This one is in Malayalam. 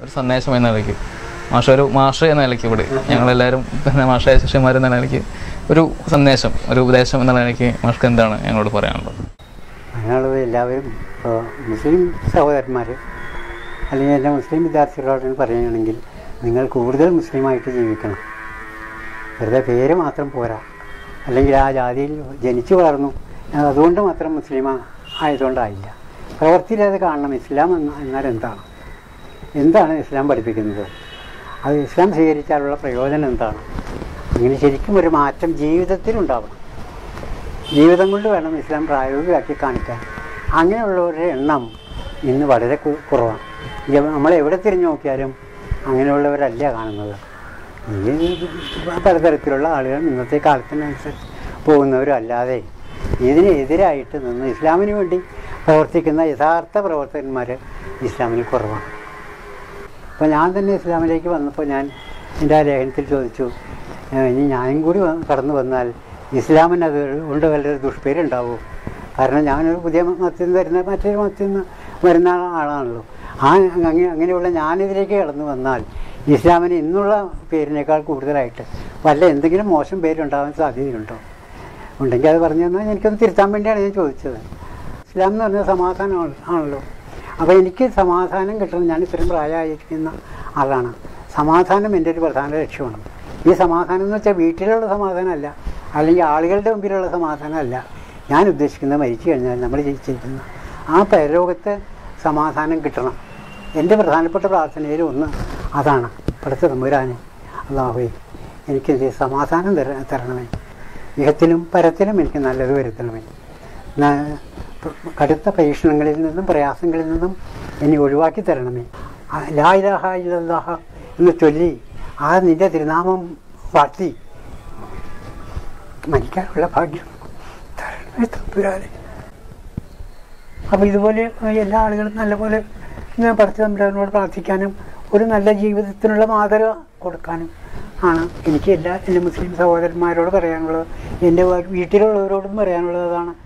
ഒരു സന്ദേശം എന്ന നിലയ്ക്ക് മാഷ ഒരു മാഷ എന്ന നിലയ്ക്ക് ഇവിടെ ഞങ്ങളെല്ലാവരും പിന്നെ മാഷായ ശിഷ്യന്മാർ എന്ന നിലയ്ക്ക് ഒരു സന്ദേശം ഒരു ഉപദേശം എന്ന നിലയ്ക്ക് മാഷ്ക്ക് എന്താണ് ഞങ്ങളോട് പറയാനുള്ളത് അങ്ങനെയുള്ളത് എല്ലാവരും ഇപ്പോൾ മുസ്ലിം സഹോദരന്മാർ അല്ലെങ്കിൽ എൻ്റെ മുസ്ലിം വിദ്യാർത്ഥികളോട് പറയുകയാണെങ്കിൽ നിങ്ങൾ കൂടുതൽ മുസ്ലിമായിട്ട് ജീവിക്കണം വെറുതെ പേര് മാത്രം പോരാ അല്ലെങ്കിൽ ആ ജാതിയിൽ ജനിച്ചു വളർന്നു ഞാൻ അതുകൊണ്ട് മാത്രം മുസ്ലിം ആയതുകൊണ്ടായില്ല പ്രവൃത്തിയിൽ അത് കാണണം ഇസ്ലാം എന്ന എന്നാൽ എന്താണ് എന്താണ് ഇസ്ലാം പഠിപ്പിക്കുന്നത് അത് ഇസ്ലാം സ്വീകരിച്ചാലുള്ള പ്രയോജനം എന്താണ് അങ്ങനെ ശരിക്കും ഒരു മാറ്റം ജീവിതത്തിൽ ഉണ്ടാവണം ജീവിതം കൊണ്ട് വേണം ഇസ്ലാം പ്രായോഗികമാക്കി കാണിക്കാൻ അങ്ങനെയുള്ളവരുടെ എണ്ണം ഇന്ന് വളരെ കു- കുറവാണ് ഇയ- നമ്മൾ എവിടെ തിരിഞ്ഞു നോക്കിയാലും അങ്ങനെയുള്ളവരല്ല കാണുന്നത് ഈ പലതരത്തിലുള്ള ആളുകൾ ഇന്നത്തെ കാലത്തിനനുസരിച്ച് പോകുന്നവരല്ലാതെ ഇതിനെതിരായിട്ട് നിന്ന് ഇസ്ലാമിന് വേണ്ടി പ്രവർത്തിക്കുന്ന യഥാർത്ഥ പ്രവർത്തകന്മാർ ഇസ്ലാമിൽ കുറവാണ് അപ്പോൾ ഞാൻ തന്നെ ഇസ്ലാമിലേക്ക് വന്നപ്പോൾ ഞാൻ എൻ്റെ ആ ലേഖനത്തിൽ ചോദിച്ചു "ഏഹ് ഇനി ഞാനും കൂടി വന്ന് കടന്നു വന്നാൽ ഇസ്ലാമിന് അത് കൊണ്ട് വല്ലൊരു ദുഷ്പേരുണ്ടാവും കാരണം ഞാനൊരു പുതിയ മതത്തിൽ നിന്ന് വരുന്ന മറ്റൊരു മതത്തിൽ നിന്ന് വരുന്ന ആളാണല്ലോ ആ അങ്ങനെ അങ്ങനെയുള്ള ഞാനിതിലേക്ക് കടന്നു വന്നാൽ ഇസ്ലാമിന് ഇന്നുള്ള പേരിനേക്കാൾ കൂടുതലായിട്ട് വല്ല എന്തെങ്കിലും മോശം പേരുണ്ടാവാൻ സാധ്യതയുണ്ടോ ഉണ്ടെങ്കിൽ അത് പറഞ്ഞു തന്നാൽ എനിക്കൊന്ന് തിരുത്താൻ വേണ്ടിയാണ് ഞാൻ ചോദിച്ചത് ഇസ്ലാം എന്ന് പറഞ്ഞാൽ സമാധാനം ആണല്ലോ അപ്പോൾ എനിക്ക് സമാധാനം കിട്ടണം ഞാൻ ഇത്രയും പ്രായമായിരിക്കുന്ന ആളാണ് സമാധാനം എൻ്റെ ഒരു പ്രധാന ലക്ഷ്യമാണ് ഈ സമാധാനം എന്ന് വെച്ചാൽ വീട്ടിലുള്ള സമാധാനമല്ല അല്ലെങ്കിൽ ആളുകളുടെ മുമ്പിലുള്ള സമാധാനമല്ല ഞാൻ ഉദ്ദേശിക്കുന്നത് മരിച്ചു കഴിഞ്ഞാൽ നമ്മൾ ജീവിച്ചിരിക്കുന്ന ആ പരലോകത്തെ സമാധാനം കിട്ടണം എൻ്റെ പ്രധാനപ്പെട്ട പ്രാർത്ഥനയിൽ ഒന്ന് അതാണ് പഠിച്ച തമ്പുരാന് അള്ളാഹുവേ എനിക്ക് ഇത് സമാധാനം തര തരണമേ ഇഹത്തിലും പരത്തിലും എനിക്ക് നല്ലത് വരുത്തണമേ ന- കടുത്ത പരീക്ഷണങ്ങളിൽ നിന്നും പ്രയാസങ്ങളിൽ നിന്നും എന്നെ ഒഴിവാക്കി തരണമേ ആ ലാ ഇലാഹ ഇല്ലല്ലാഹ എന്ന് ചൊല്ലി ആ നിന്റെ തിരുനാമം വാഴ്ത്തി മരിക്കാനുള്ള ഭാഗ്യം തരണമേ തമ്പുരാനെ അപ്പോൾ ഇതുപോലെ എല്ലാ ആളുകളും നല്ലപോലെ ഞാൻ പഠിച്ച തമ്പുരാനോട് പ്രാർത്ഥിക്കാനും ഒരു നല്ല ജീവിതത്തിനുള്ള മാതൃക കൊടുക്കാനും ആണ് എനിക്ക് എല്ലാ എൻ്റെ മുസ്ലിം സഹോദരന്മാരോട് പറയാനുള്ളത് എൻ്റെ വീട്ടിലുള്ളവരോടും പറയാനുള്ളത് അതാണ്